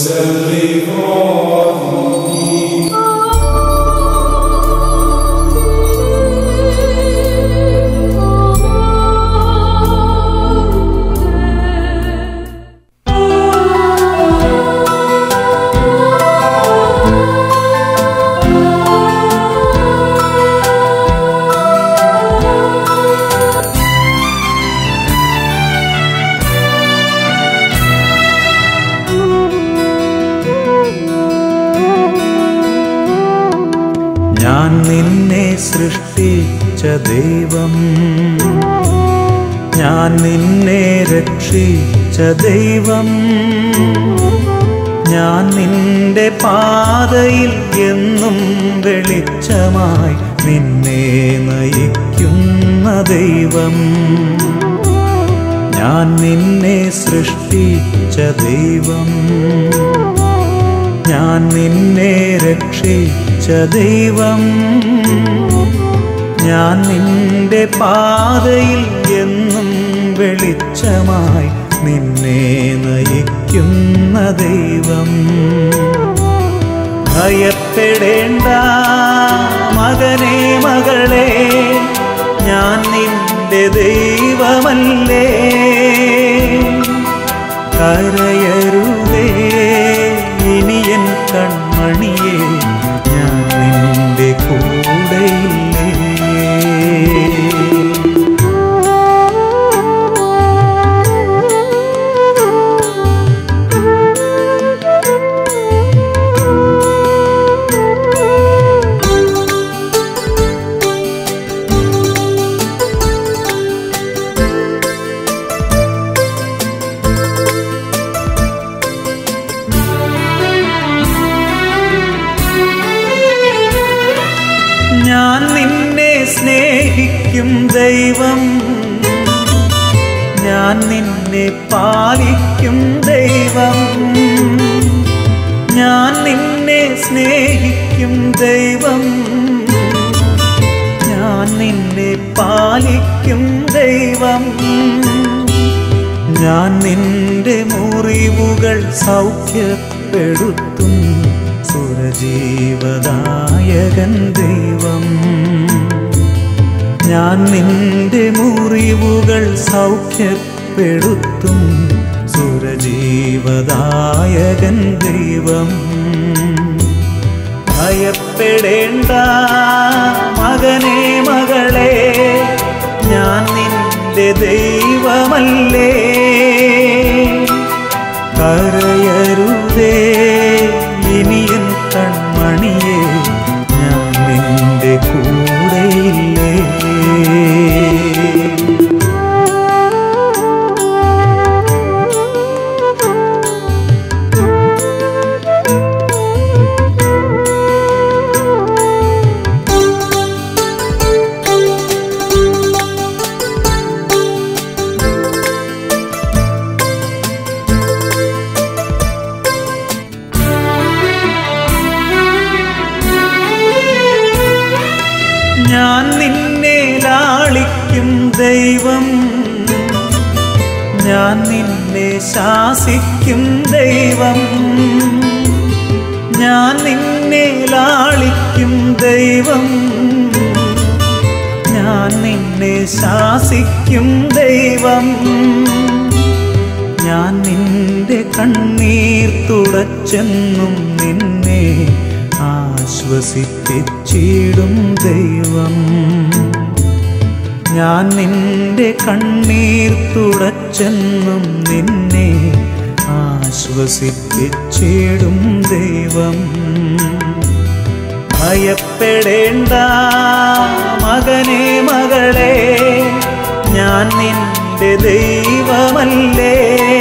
ഞാൻ നിന്നെ സൃഷ്ടിച്ച ദൈവം ഞാൻ നിന്നെ രക്ഷിച്ച ദൈവം ഞാൻ നിന്റെ പാതയിൽ എന്നും വെളിച്ചമായി നിന്നെ നയിക്കുന്ന ദൈവം ഞാൻ നിന്നെ സൃഷ്ടിച്ച ദൈവം ഞാൻ നിന്നെ രക്ഷിച്ച ദൈവം ഞാൻ നിന്റെ പാതയിൽ എന്നും വെളിച്ചമായി നിന്നെ നയിക്കുന്ന ദൈവം ഭയപ്പെടേണ്ട മകനെ മകളെ ഞാൻ നിന്റെ ദൈവമല്ലേ കരയരുതേ ഇനിയൻ കൺമണിയെ ഞാൻ നിന്റെ കൂടെയില്ലേ ഞാൻ നിന്നെ സ്നേഹിക്കും ദൈവം ഞാൻ നിന്നെ പാലിക്കും ദൈവം ഞാൻ നിന്നെ സ്നേഹിക്കും ദൈവം ഞാൻ നിന്നെ പാലിക്കും ദൈവം ഞാൻ നിന്റെ മുറിവുകൾ സൗഖ്യപ്പെടുത്തും സുരജീവദായകൻ ദൈവം ഞാൻ നിന്റെ മുറിവുകൾ സൗഖ്യപ്പെടുത്തും സുരജീവദായകൻ ദൈവം ഭയപ്പെടേണ്ട മകനെ മകളെ ഞാൻ നിന്റെ ദൈവമല്ലേ കരയരുതേ ഇനിയൻ കൺമണിയെ ഞാൻ നിന്റെ കൂടെയില്ലേ ഞാൻ നിന്നെ ലാളിക്കും ദൈവം ഞാൻ നിന്നെ ശാസിക്കും ദൈവം ഞാൻ നിന്നെ ലാളിക്കും ദൈവം ഞാൻ നിന്നെ ശാസിക്കും ദൈവം ഞാൻ നിന്റെ കണ്ണീർ തുടച്ചെന്നും നിന്നെ ആശ്വസിപ്പിച്ചിടും ദൈവം ഞാൻ നിന്റെ കണ്ണീർ തുടച്ചെന്നും നിന്നെ ആശ്വസിപ്പിച്ചിടും ദൈവം ഭയപ്പെടേണ്ട മകനെ മകളെ ഞാൻ നിന്റെ ദൈവമല്ലേ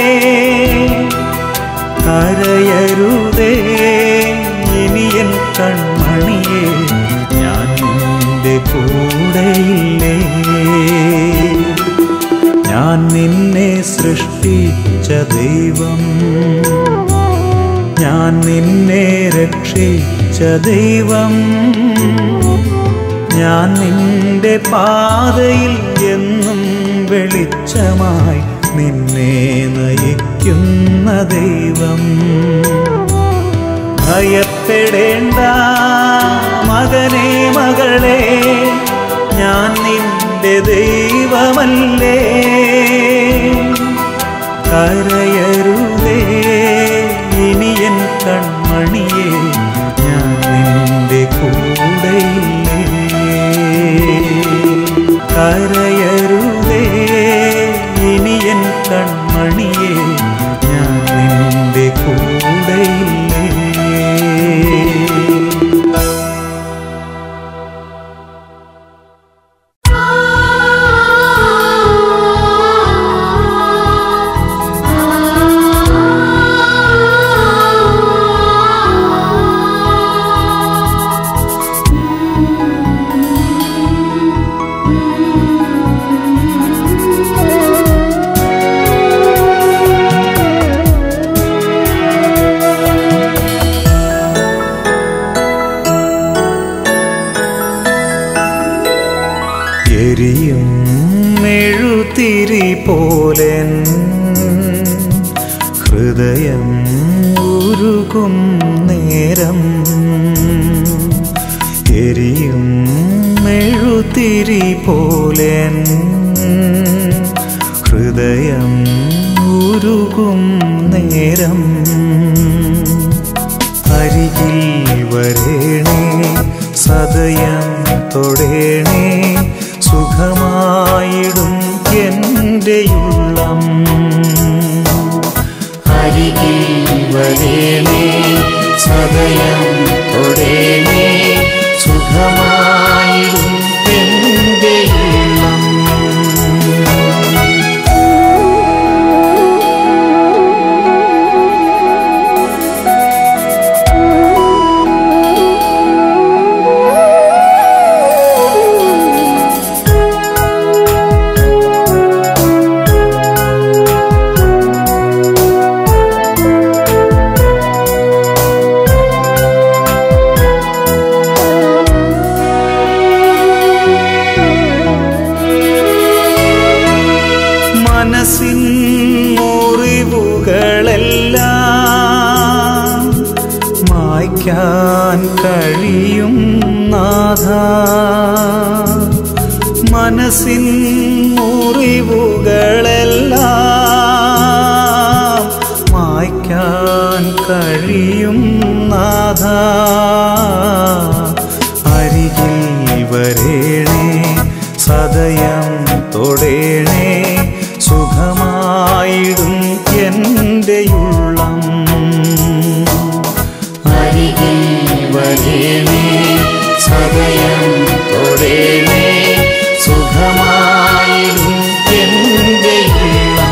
കരയരുതേ ഇനിയൻ കൺമണിയെ ഞാൻ നിന്റെ കൂടെയില്ലേ ഞാൻ നിന്നെ സൃഷ്ടിച്ച ദൈവം ഞാൻ നിന്നെ രക്ഷിച്ച ദൈവം ഞാൻ നിന്റെ പാതയിൽ എന്നും വെളിച്ചമായി നിന്നെ നയിക്കുന്ന ദൈവം ഭയപ്പെടേണ്ട മകനെ മകളെ ഞാൻ നിന്റെ ദൈവമല്ലേ കരയരുതേ ഇനി എൻ കൺമണിയെ ഞാൻ നിന്റെ കൂടെയില്ലേ കരയരുതേ ഇനി എൻ കൺമണിയെ ഞാൻ നിന്റെ കൂടെയില്ലേ എരിയും മെഴുതിരി പോലെൻ ഹൃദയം ഉരുകും നേരം എരിയും മെഴുതിരി പോലെൻ ഹൃദയം ഉരുകും നേരം അരികിൽ വരേണേ സദയം തൊടേണേ സുഖമായിടും എൻ്റെ ഉള്ളം അരികിൽ വരേണേ സദയം തൊടേണേ സുഖമായിടും എൻ്റെ ഉള്ളം മനസ്സിൻ മുറിവുകളെല്ലാം മായ്ക്കാൻ കഴിയും നാഥ മനസ്സിൻ മുറിവുകളെല്ലാം മായ്ക്കാൻ കഴിയും നാഥ അരികിൽ വരേണേ സദയം തൊടേണേ സുഖമായിടും എൻ്റെ ഉള്ളം അരികിൽ വരേണേ സദയം തൊടേണേ സുഖമായിടും എൻ്റെ ഉള്ളം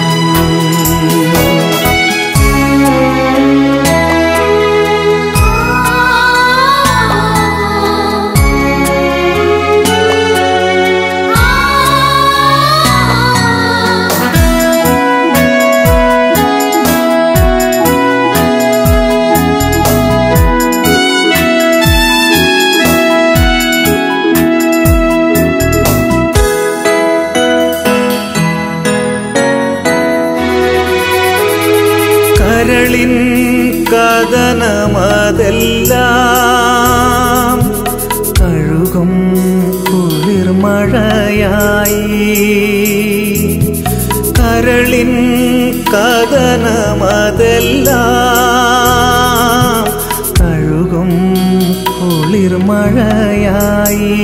കരളിൻ കഥനമതെല്ലാം കഴുകും കുളിർമഴയായി കരളിൻ കഥനമതെല്ലാം കഴുകും കുളിർമഴയായി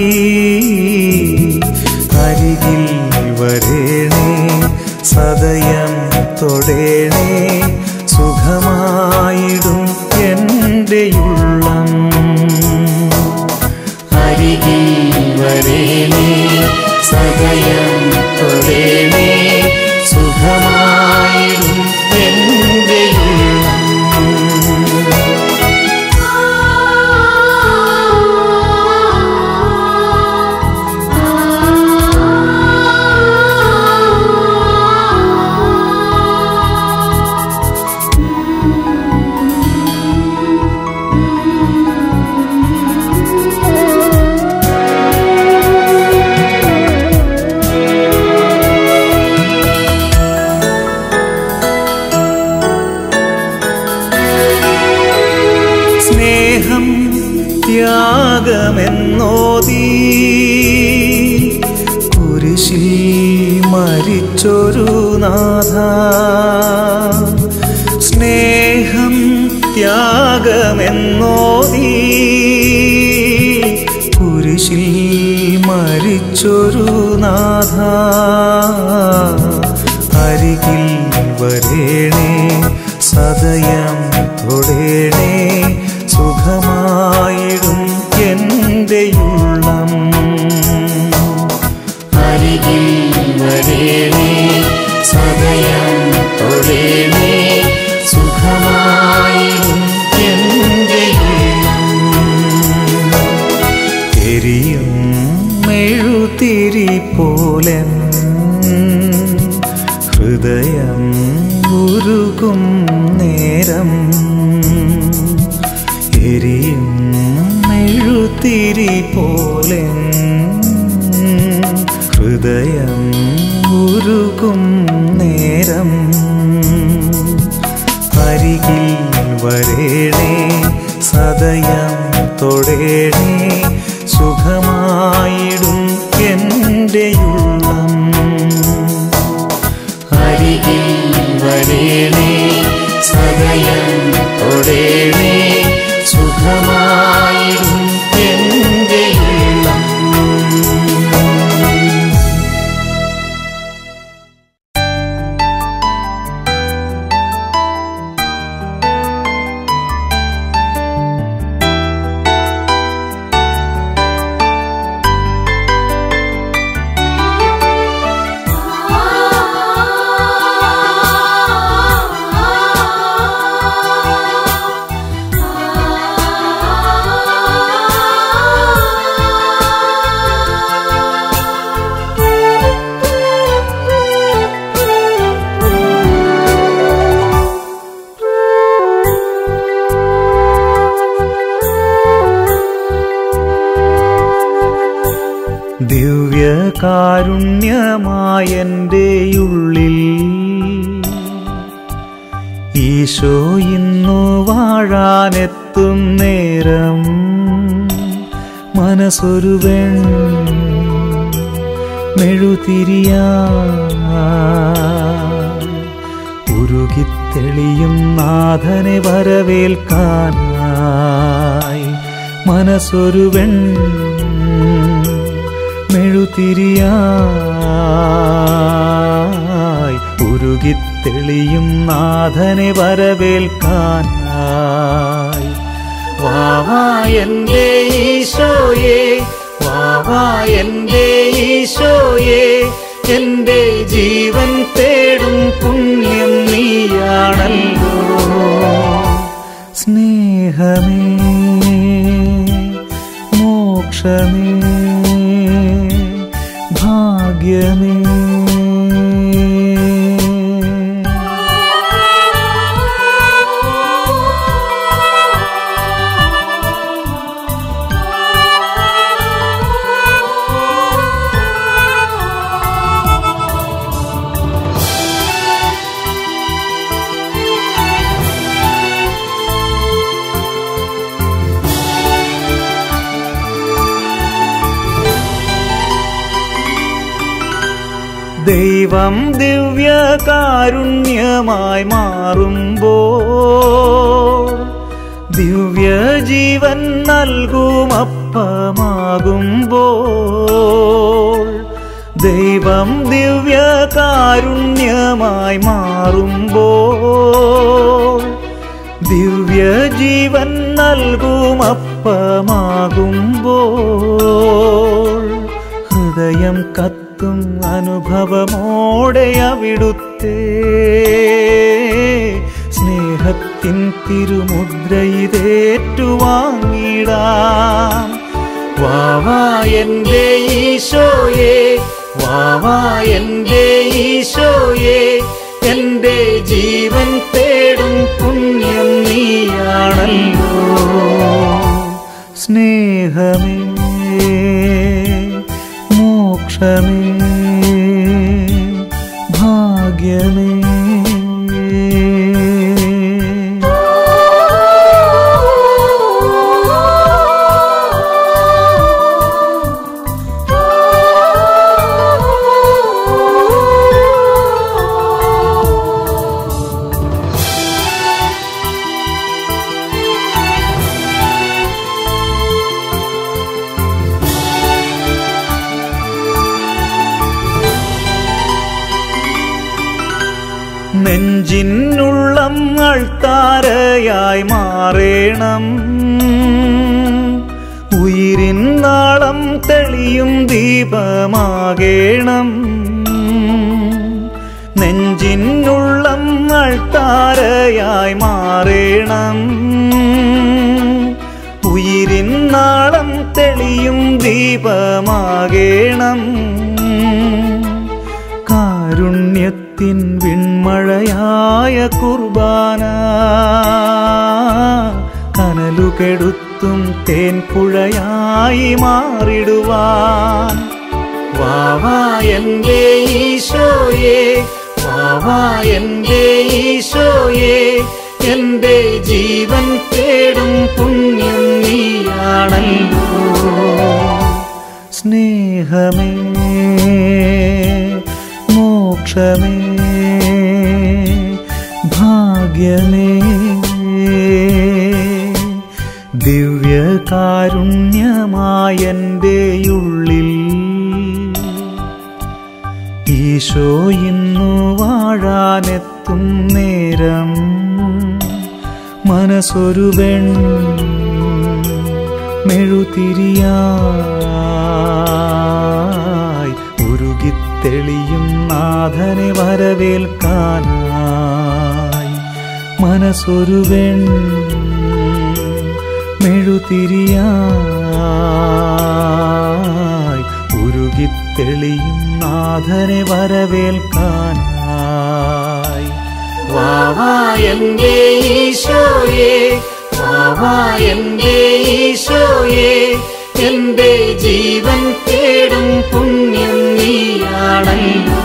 അരികിൽ വരേണേ സദയം തൊടേണേ സുഖമായിടും എൻ്റെ ഉള്ളം അരികിൽ വരേണേ സദയം തൊടേണേ സുഖമായിടും എൻ്റെ ഉള്ളം ആ ത്യാഗമെന്നോതി കുരിശിൽ മരിച്ചൊരു നാഥ സ്നേഹം ത്യാഗമെന്നോതി കുരിശിൽ മരിച്ചൊരു നാഥ അരികിൽ വരേണേ സദയം തൊടേണേ സുഖമായിടും എൻ്റെ ഉള്ളം അരികിൽ വരേണേ സദയം തൊടേണേ സുഖമായിടും എൻ്റെ ഉള്ളം എരിയും മെഴുതിരി പോലെ ഹൃദയം ഉരുകും നേരം എരിയും മെഴുതിരി പോലെ ഹൃദയം ഉരുകും നേരം അരികിൽ വരേണേ സദയം തൊടേണേ സുഖമായിടും എൻ്റെ ഉള്ളം അരികിൽ വരേണേ സദയം തൊടേണേ സുഖമായിടും എൻ്റെ ഉള്ളം ദിവ്യകാരുണ്യമായൻ്റെ ഉള്ളിൽ ഈശോ ഇന്നു വാഴാനെത്തും നേരം മനസ്സൊരു വെൺ മെഴുതിരിയാ ഉരുകിത്തെളിയും നാഥനെ വരവേൽക്കാനായി മനസ്സൊരു വെൺ മെഴുതിരിയായി ഉരുകിത്തെളിയും നാഥനെ വരവേൽക്കാനായി വാവാ എൻ്റെ ഈശോയെ വാവാ എൻ്റെ ഈശോയെ എൻ്റെ ജീവൻ തേടും പുണ്യം നീയാണല്ലോ സ്നേഹമേ മോക്ഷമേ ഭാഗ്യമേ ദൈവം ദിവ്യകാരുണ്യമായി മാറുമ്പോൾ ദിവ്യജീവൻ നൽകുമപ്പമാകുമ്പോൾ ദൈവം ദിവ്യകാരുണ്യമായി മാറുമ്പോൾ ദിവ്യജീവൻ നൽകുമപ്പമാകുമ്പോൾ ഹൃദയം കത്തും അനുഭവമോടെ അവിടുത്തെ സ്നേഹത്തിൻ തിരുമുദ്രയിതേറ്റുവാങ്ങിടാം വാവാ എൻ്റെ ഈശോയെ വാവാ എൻ്റെ ഈശോയെ എൻ്റെ ജീവൻ തേടും പുണ്യം നീയാണല്ലോ സ്നേഹമേ മോക്ഷമേ ഭാഗ്യമേ Oh നെഞ്ചിനുള്ളം അൾത്താരയായി മാറേണം ഉയിരിൻ നാളം തെളിയും ദീപമാകേണം നെഞ്ചിനുള്ളം അൾത്താരയായി മാറേണം ഉയിരിൻ നാളം തെളിയും ദീപമാകേണം കാരുണ്യത്തിൻ വിൺമഴയായ കുർബാന കനലുകെടുത്തും തേൻപുഴയായി മാറിടുവാൻ വാവാ എൻ്റെ ഈശോയെ വാവാ എൻ്റെ ഈശോയെ എൻ്റെ ജീവൻ തേടും പുണ്യം നീയാണല്ലോ സ്നേഹമേ മോക്ഷമേ ഭാഗ്യമേ ദിവ്യകാരുണ്യമായൻ്റെ ഉള്ളിൽ ഈശോ ഇന്നു വാഴാനെത്തും നേരം മനസ്സൊരു വെൺ മെഴുതിരിയായി ഉരുകിത്തെളിയും നാഥനെ വരവേൽക്കാനായി മനസ്സൊരു വെൺ മെഴുതിരിയായി ഉരുകിത്തെളിയും നാഥനെ വരവേൽക്കാനായി വാവാ എൻ്റെ ഈശോയെ വാവാ എൻ്റെ ഈശോയെ എൻ്റെ ജീവൻ തേടും പുണ്യം നീയാണല്ലോ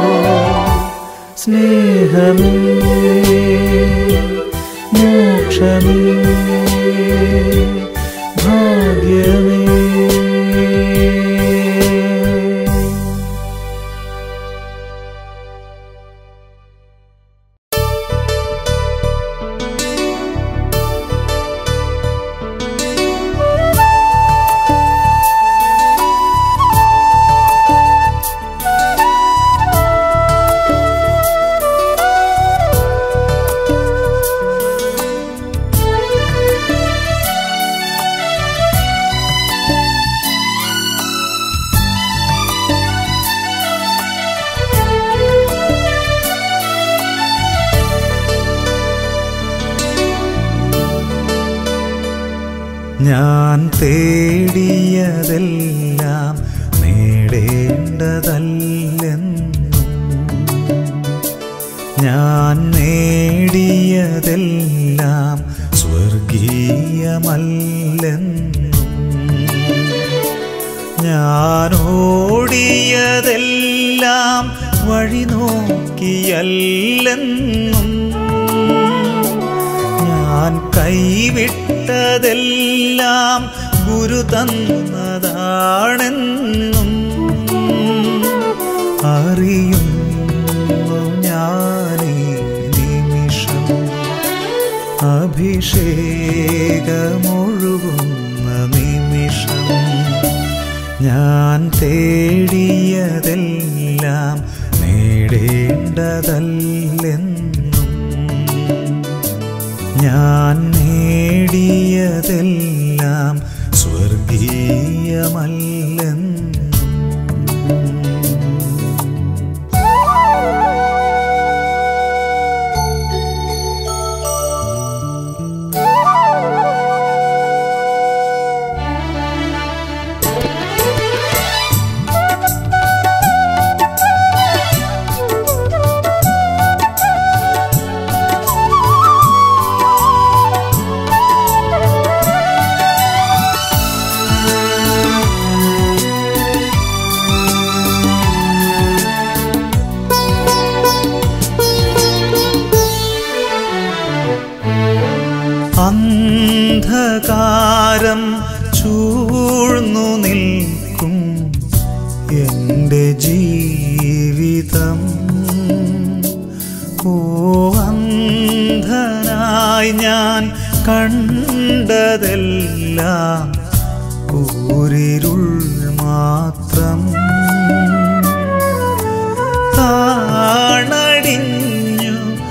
സ്നേഹമേ മോക്ഷമേ ഭാഗ്യമേ ഞാൻ തേടിയതെല്ലാം നേടേണ്ടതല്ലെന്നും ഞാൻ നേടിയതെല്ലാം സ്വർഗീയമല്ലെന്നും ഞാൻ ഓടിയതെല്ലാം വഴി നോക്കിയല്ലെന്നും ഞാൻ കൈവിട്ടതെല്ലാം ഗുരു തന്നതാണെന്നും അറിയുന്നു ഞാനീ നിമിഷം അഭിഷേകമൊഴുകുന്ന നിമിഷം ഞാൻ തേടിയതെല്ലാം നേടേണ്ടതല്ലെന്നും ഞാൻ നേടിയതെല്ലാം സ്വർഗീയമല്ലെന്നും അന്ധകാരം ചൂഴ്ന്നു നിൽക്കും എൻ്റെ ജീവിതം ഓ അന്ധനായി ഞാൻ കണ്ടതെല്ലാം കൂരിരുൾ മാത്രം താണടിഞ്ഞു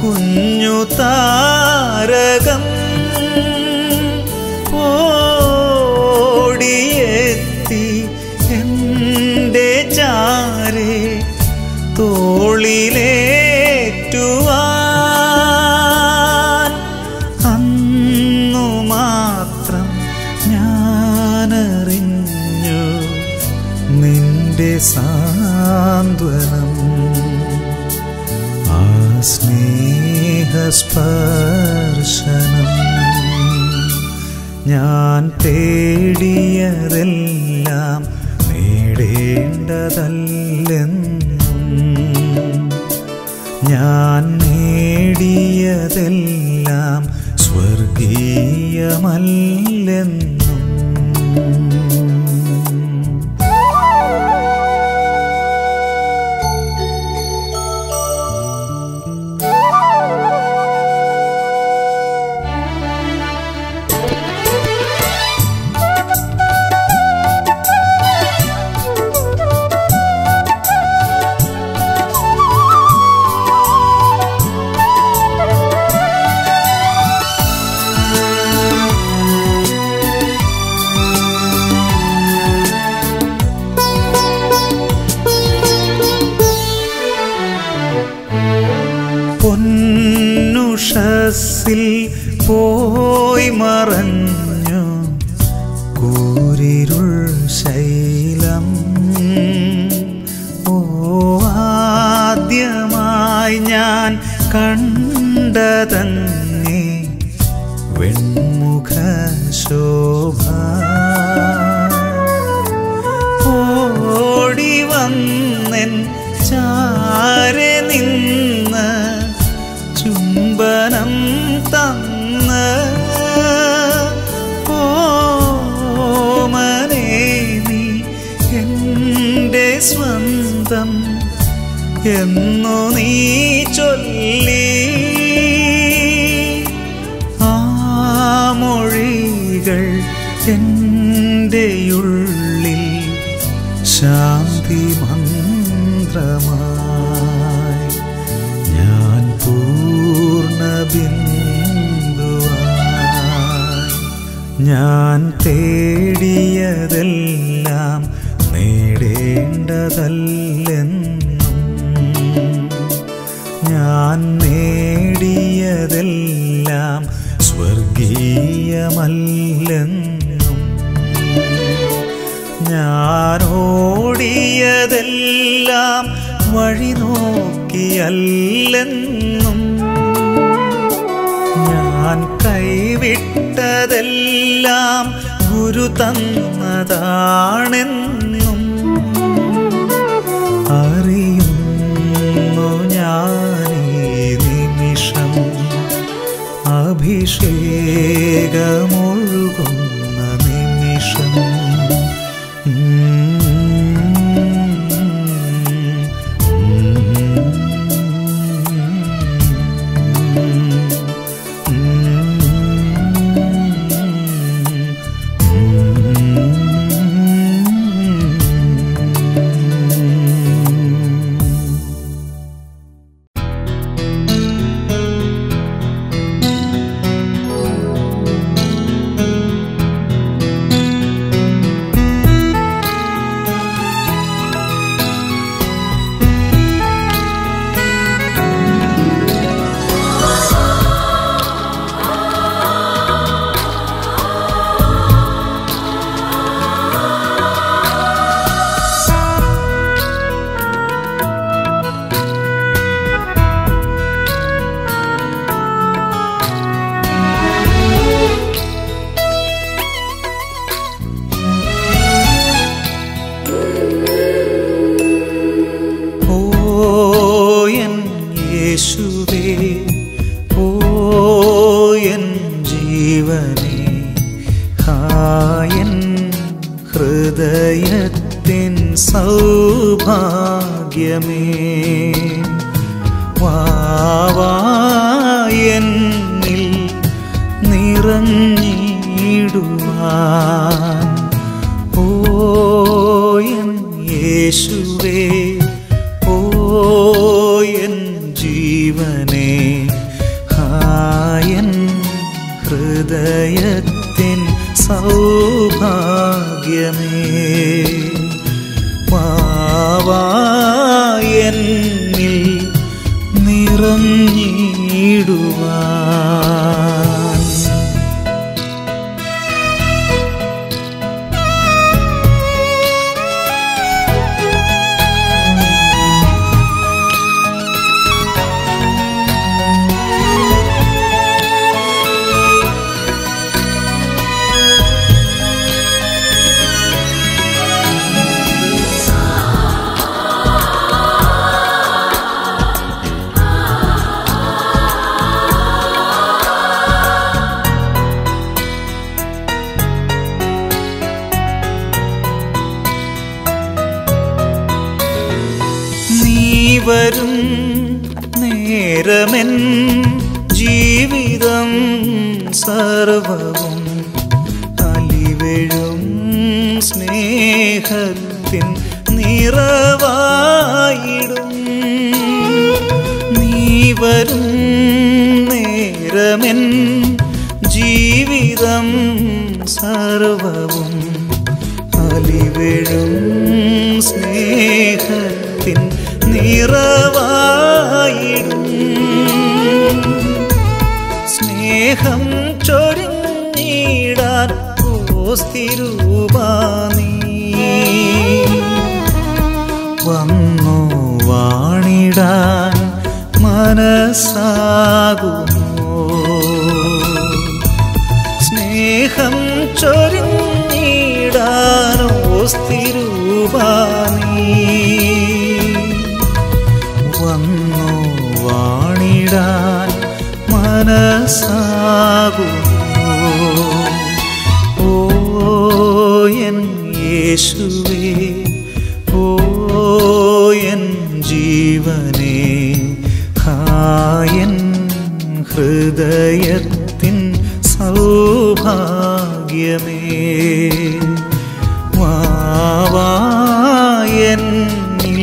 കുഞ്ഞു താരകം ഓടിയെത്തി എൻ്റെ ചാരെ തോളിലേറ്റുവാൻ അന്നു മാത്രം ഞാനറിഞ്ഞു നിന്റെ സാന്ത്വനം ആ സ്നേഹസ്പർശനം ഞാൻ തേടിയതെല്ലാം നേടേണ്ടതല്ലെന്നും ഞാൻ നേടിയതെല്ലാം സ്വർഗീയമല്ലെന്നും പൊന്നുഷസിൽ പോയി മറഞ്ഞു കൂരിരുൾ ശൈലം ഓ ആദ്യമായി ഞാൻ കണ്ടതന്നെ വെൺമുഖ ശോഭ ഓടി വന്നെൻ ചാരെ നിന്ന് ചുംബനം തന്ന് ഓമനേ നീ എൻ്റെ സ്വന്തം എന്നു നീ ചൊല്ലി ആ മൊഴികൾ എൻ്റെ ഉള്ളിൽ ശാന്തി മന്ത്രമായി ഞാൻ പൂർണ്ണ ബിന്ദുവായി ഞാൻ തേടിയതെല്ലാം നേടേണ്ടതല്ലെന്നും ഞാൻ നേടിയതെല്ലാം സ്വർഗീയമല്ലെന്നും ഞാൻ ഓടിയതെല്ലാം വഴി നോക്കിയല്ലെന്നും ഞാൻ കൈവിട്ടതെല്ലാം ഗുരു തന്നതാണെന്നും അറിയുന്നു ഞാനീ നിമിഷം അഭിഷേകമൊഴുകുന്ന നിമിഷം ഓയൻ യേശുവേ ഓയൻ ജീവനേ ഹായൻ ഹൃദയത്തിൻ സൗഭാഗ്യമേ വാവായെന്നിൽ നിറഞ്ഞിടുവാൻ ഓയൻ യേശുവേ ഓയൻ ജീവനേ നിറഞ്ഞിടുവാൻ നീ വരും നേരമെൻ ജീവിതം സർവവും അലിവെഴും സ്നേഹത്തിൻ നിറവായിടും നീ വരും നേരമെൻ ജീവിതം സർവവും അലിവെഴും സ്നേഹത്തിൻ നിറവായിടും സ്നേഹം ചൊരിഞ്ഞിടാൻ ഓസ്തിരൂപാനീ വന്നു വാണിടാൻ മനസ്സാകുമോ സ്നേഹം ചൊരിഞ്ഞിടാനോ സ്ഥിരൂപാനീ വന്നു വാണിടാൻ മനസ്സാകുമോ ഓ എൻ യേശുവേ ഓ എൻ ജീവനേ ഹായൻ ഹൃദയത്തിൻ സൗഭാഗ്യമേ വാവായെന്നിൽ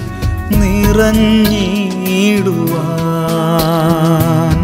നിറഞ്ഞിടുവാൻ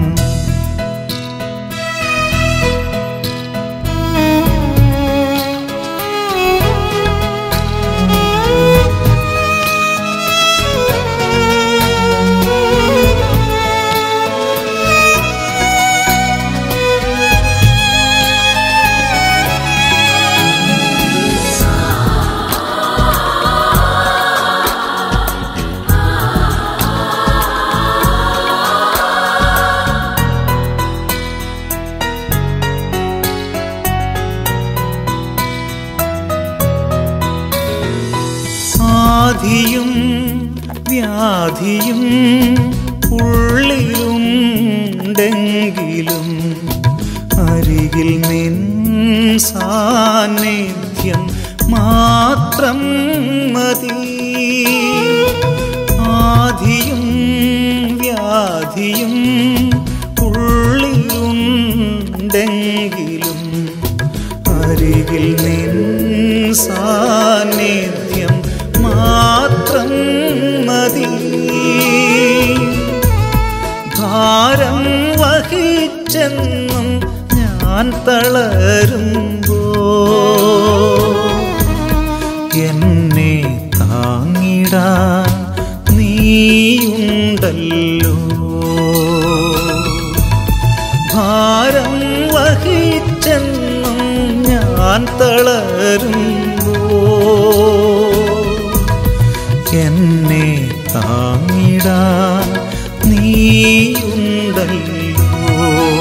ആധിയും വ്യാധിയും ഉള്ളിലുണ്ടെങ്കിലും അരികിൽ നിൻ സാന്നിധ്യം മാത്രം മതി ആധിയും വ്യാധിയും ഉള്ളിലുണ്ടെങ്കിലും അരികിൽ നിൻ സാന്നിധ്യം മാത്രം മതി ഭാരം വഹിച്ചെന്നും ഞാൻ തളരുമ്പോ എന്നെ താങ്ങിടാൻ നീയുണ്ടല്ലോ ഭാരം വഹിച്ചെന്നും ഞാൻ തളരുമ്പോ എന്നെ താങ്ങിടാൻ നീയുണ്ടല്ലോ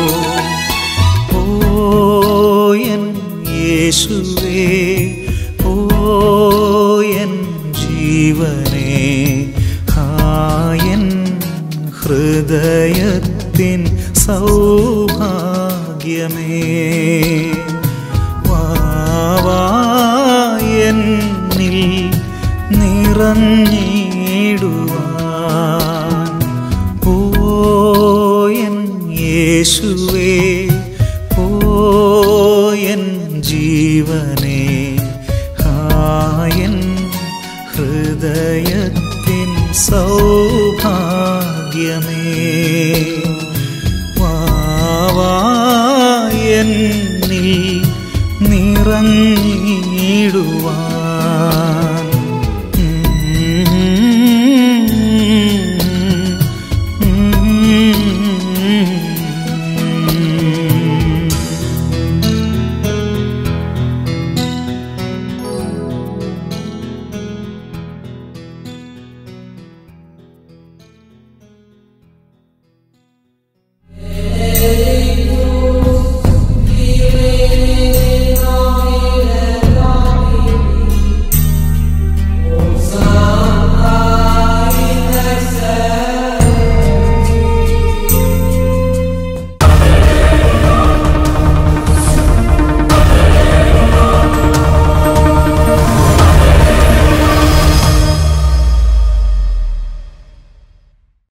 ഓ എൻ യേശുവേ ഓ എൻ ജീവനേ ഹായൻ ഹൃദയത്തിൻ സൗഭാഗ്യമേ വാവായെന്നിൽ നിറഞ്ഞിടുവാൻ ഓ എൻ യേശു